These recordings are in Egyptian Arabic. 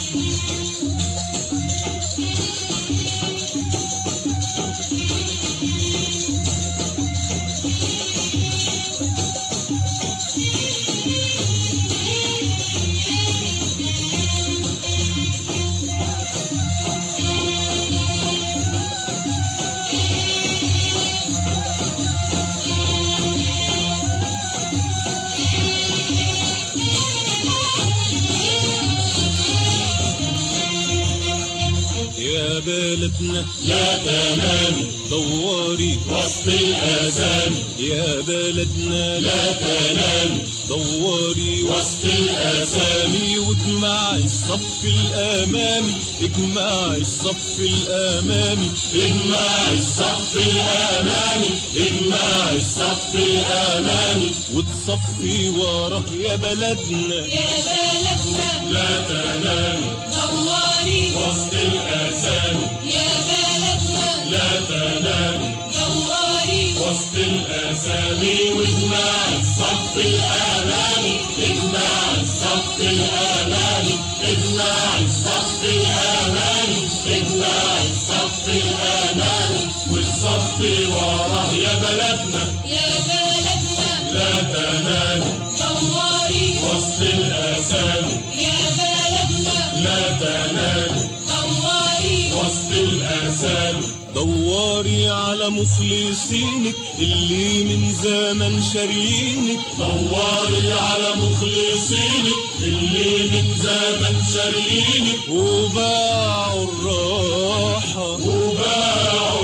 يا بلدنا لا تنام دواري وسط الآذان يا بلدنا لا تنام دواري وسط الآذان وسامي واجمع الصف الامامي اجمع الصف الامامي اجمع الصف الأمامي اجمع الصف الأمامي وتصفي وراه يا بلدنا يا بلدنا لا تنام دواري وسط الآذان يا بلدنا لا تنام دواري وسط الأسامي واجمع الصف الأمامي اجمع الصف الأمامي اجمع الصف الأمامي اجمع الصف الأمامي والصف وراه يا بلدنا يا بلدنا لا تنام دواري وسط الأسامي يا بلدنا لا تنام دواري وسط الأسامي دواري على مخلصينك اللي من زمن شارينك دواري على مخلصينك اللي من زمن شارينك وباعوا الراحة وباعوا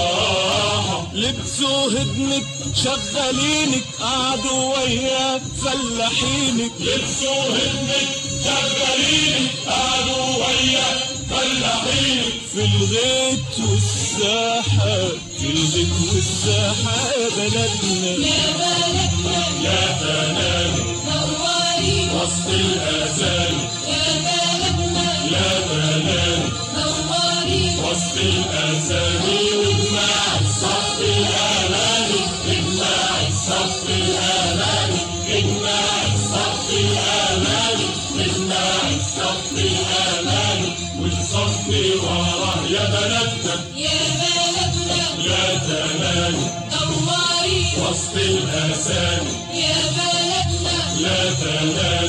الراحة لبسوا هدمك شغالينك قعدوا ويا فلاحينك لبسوا هدمك شغالينك قعدوا ويا فلاحينك في الغيط والساحة في الغيط والساحة يا بلدنا يا بلدنا لا تنام دواري وسط الأذان يا بلدنا لا تنام دواري وسط الأسامي واجمع الصف الأمامي اجمع الصف الأمامي اجمع الصف الأمامي اجمع الصف الأمامي والصف وراه يا بلدنا يا بلدنا لا تنام دواري وسط الأسامي يا بلدنا لا تنام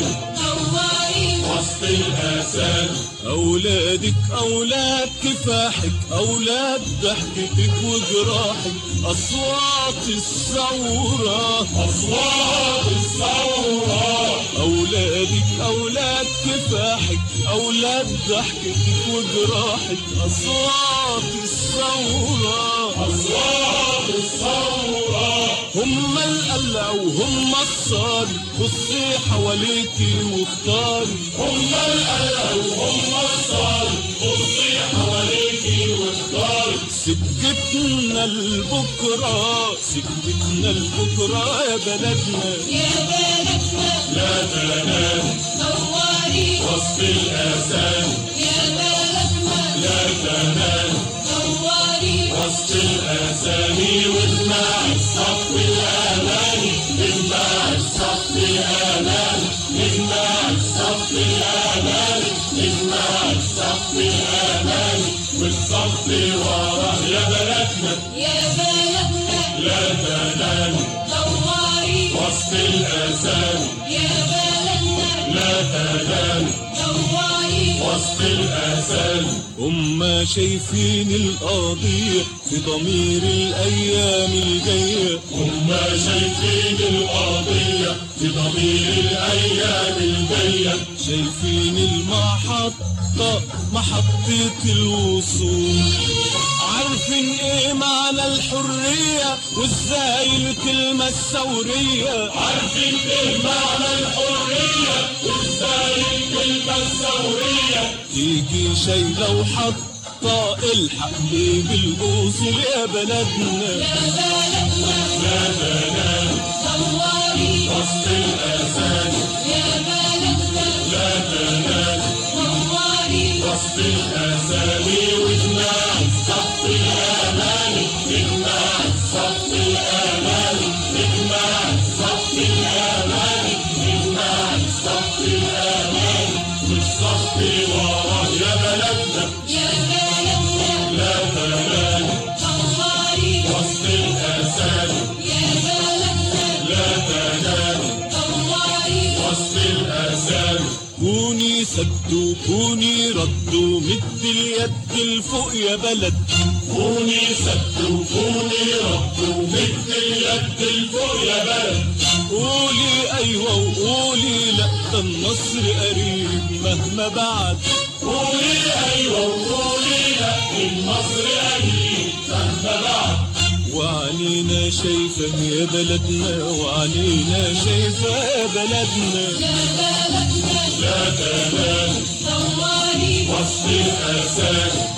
دواري وسط الأسامي أولادك أولاد كفاحك أولاد ضحكتك وجراحك أصوات الثورة أصوات الثورة أولادك أولاد كفاحك أولاد ضحكتك وجراحك أصوات الثورة أصوات الثورة هم القلع وهم الصار بصي حواليكي واختاري هم القلق وهم الصار بصي حواليكي واختاري سكتنا لبكرة سكتنا لبكرة يا بلدنا يا بلدنا لا تنام دواري وسط الآذان يا بلدنا لا تنام دواري وسط الأسامي واجمع الصف الأمامي اجمع الصف الأمامي اجمع الصف الأمامي اجمع الصف الأمامي والصف وراه يا بلدنا يا بلدنا لا تنام دواري وسط الأسامي يا بلدنا لا تنام دواري وسط الأسامي هم شايفين القضية في ضمير الأيام الجاية هم شايفين القضية في ضمير الأيام الجاية شايفين المحطة محطة الوصول عارفين ايه معنى الحرية وازاي الكلمة الثورية عارفين ايه معنى الحرية وازاي الكلمة الثورية تيجي شايلة وحاطة الحق بالأصول يا بلدنا يا بلدنا لا تنام دواري وسط الأذان يا بلدنا لا تنام دواري وسط الأسامي واجمع الصف الأمامي اجمع الصف الأمامي اجمع الصف الأمامي اجمع الصف الأمامي والصف اللي وراه يا بلدنا يا بلدنا لا تنال طوالي وسط الأسامي يا بلدنا لا تنال طوالي وسط الأسامي كوني سد وكوني رد ومد اليد لفوق يا بلد كوني سد وكوني رد ومد اليد لفوق يا بلد قولي ايوه وقولي لا ده النصر قريب مهما بعد قولي ايوه وقولي لا النصر قريب مهما بعد وعنينا شايفة يا بلدنا وعنينا شايفة يا بلدنا يا بلدنا لا تنال طوالي وسط الأسامي